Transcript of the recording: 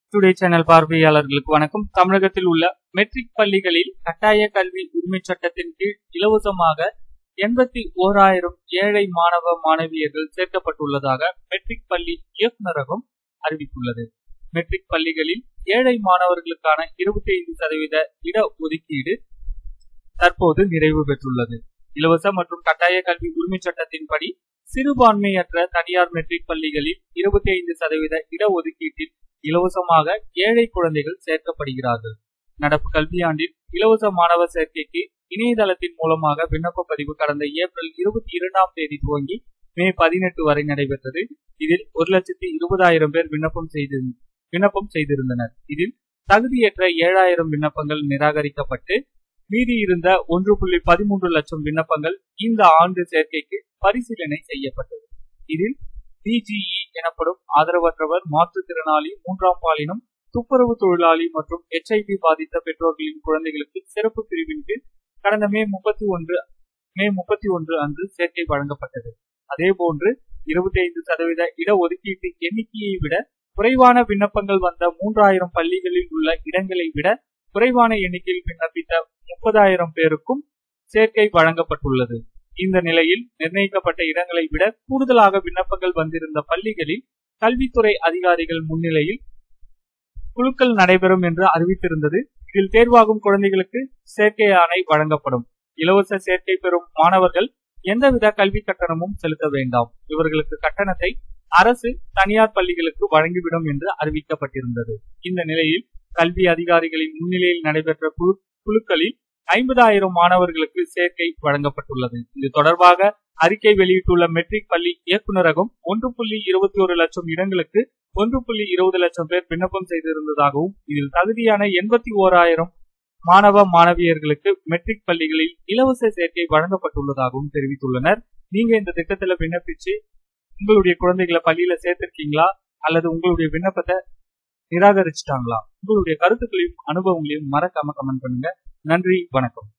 today channel பார்வையாளர்களுக்கு வணக்கம் தமிழகத்தில் உள்ள மெட்ரிக் பள்ளிகளில் கட்டாய கல்வி உரிமை சட்டத்தின் கீழ் இலவசமாக எண்பத்தி ஓராயிரம் ஏழை மாணவ மாணவியர்கள் சேர்க்கப்பட்டுள்ளதாக மெட்ரிக் பள்ளி இயக்குநரகம் அறிவித்துள்ளது மெட்ரிக் பள்ளிகளில் ஏழை மாணவர்களுக்கான இருபத்தி ஐந்து சதவீத இட ஒதுக்கீடு தற்போது நிறைவு பெற்றுள்ளது இலவச மற்றும் கட்டாய கல்வி உரிமை சட்டத்தின்படி சிறுபான்மையற்ற தனியார் மெட்ரிக் பள்ளிகளில் இருபத்தி ஐந்து சதவீத இடஒதுக்கீட்டில் இலவசமாக ஏழை குழந்தைகள் சேர்க்கப்படுகிறார்கள் நடப்பு கல்வியாண்டில் இலவச மாணவர் சேர்க்கைக்கு இணையதளத்தின் மூலமாக விண்ணப்ப பதிவு கடந்த ஏப்ரல் இருபத்தி இரண்டாம் தேதி துவங்கி மே பதினெட்டு வரை நடைபெற்றது இதில் ஒரு லட்சத்தி இருபதாயிரம் பேர் விண்ணப்பம் செய்து விண்ணப்பம் செய்திருந்தனர் இதில் தகுதியற்ற ஏழாயிரம் விண்ணப்பங்கள் நிராகரிக்கப்பட்டு மீதி இருந்த ஒன்று புள்ளி பதிமூன்று லட்சம் விண்ணப்பங்கள் இந்த ஆண்டு சேர்க்கைக்கு பரிசீலனை செய்யப்பட்டது இதில் டிஜிஇ எனப்படும் ஆதரவற்றவர் மாற்றுத்திறனாளி மூன்றாம் பாலினம் துப்புரவு தொழிலாளி மற்றும் எச்ஐவி பாதித்த பெற்றோர்களின் குழந்தைகளுக்கு சிறப்பு பிரிவின் கீழ் கடந்த மே முப்பத்தி ஒன்று மே முப்பத்தி ஒன்று அன்று சேர்க்கை வழங்கப்பட்டது அதேபோன்று இருபத்தி ஐந்து சதவீத இடஒதுக்கீட்டு எண்ணிக்கையை விட குறைவான விண்ணப்பங்கள் வந்த மூன்றாயிரம் பள்ளிகளில் உள்ள இடங்களை விட குறைவான எண்ணிக்கையில் விண்ணப்பித்த முப்பதாயிரம் பேருக்கும் சேர்க்கை வழங்கப்பட்டுள்ளது இந்த நிலையில் நிர்ணயிக்கப்பட்ட இடங்களை விட கூடுதலாக விண்ணப்பங்கள் வந்திருந்த பள்ளிகளில் கல்வித்துறை அதிகாரிகள் முன்னிலையில் குழுக்கள் நடைபெறும் என்று அறிவித்திருந்தது இதில் தேர்வாகும் குழந்தைகளுக்கு சேர்க்கை ஆணை வழங்கப்படும் இலவச சேர்க்கை பெறும் மாணவர்கள் எந்தவித கல்வி கட்டணமும் செலுத்த வேண்டாம் இவர்களுக்கு கட்டணத்தை அரசு தனியார் பள்ளிகளுக்கு வழங்கிவிடும் என்று அறிவிக்கப்பட்டிருந்தது இந்த நிலையில் கல்வி அதிகாரிகளின் முன்னிலையில் நடைபெற்ற குழு குழுக்களில் ஐம்பதாயிரம் மாணவர்களுக்கு சேர்க்கை வழங்கப்பட்டுள்ளது இது தொடர்பாக அறிக்கை வெளியிட்டுள்ள மெட்ரிக் பள்ளி இயக்குநரகம் ஒன்று புள்ளி இருபத்தி ஒரு லட்சம் இடங்களுக்கு ஒன்று புள்ளி இருபது லட்சம் பேர் விண்ணப்பம் செய்திருந்ததாகவும் இதில் தகுதியான எண்பத்தி ஓராயிரம் மாணவ மாணவியர்களுக்கு மெட்ரிக் பள்ளிகளில் இலவச சேர்க்கை வழங்கப்பட்டுள்ளதாகவும் தெரிவித்துள்ளனர் நீங்க இந்த திட்டத்துல விண்ணப்பிச்சு உங்களுடைய குழந்தைகளை பள்ளியில சேர்த்திருக்கீங்களா அல்லது உங்களுடைய விண்ணப்பத்தை நிராகரிச்சிட்டாங்களா உங்களுடைய கருத்துக்களையும் அனுபவங்களையும் மறக்காம கமெண்ட் பண்ணுங்க நன்றி வணக்கம்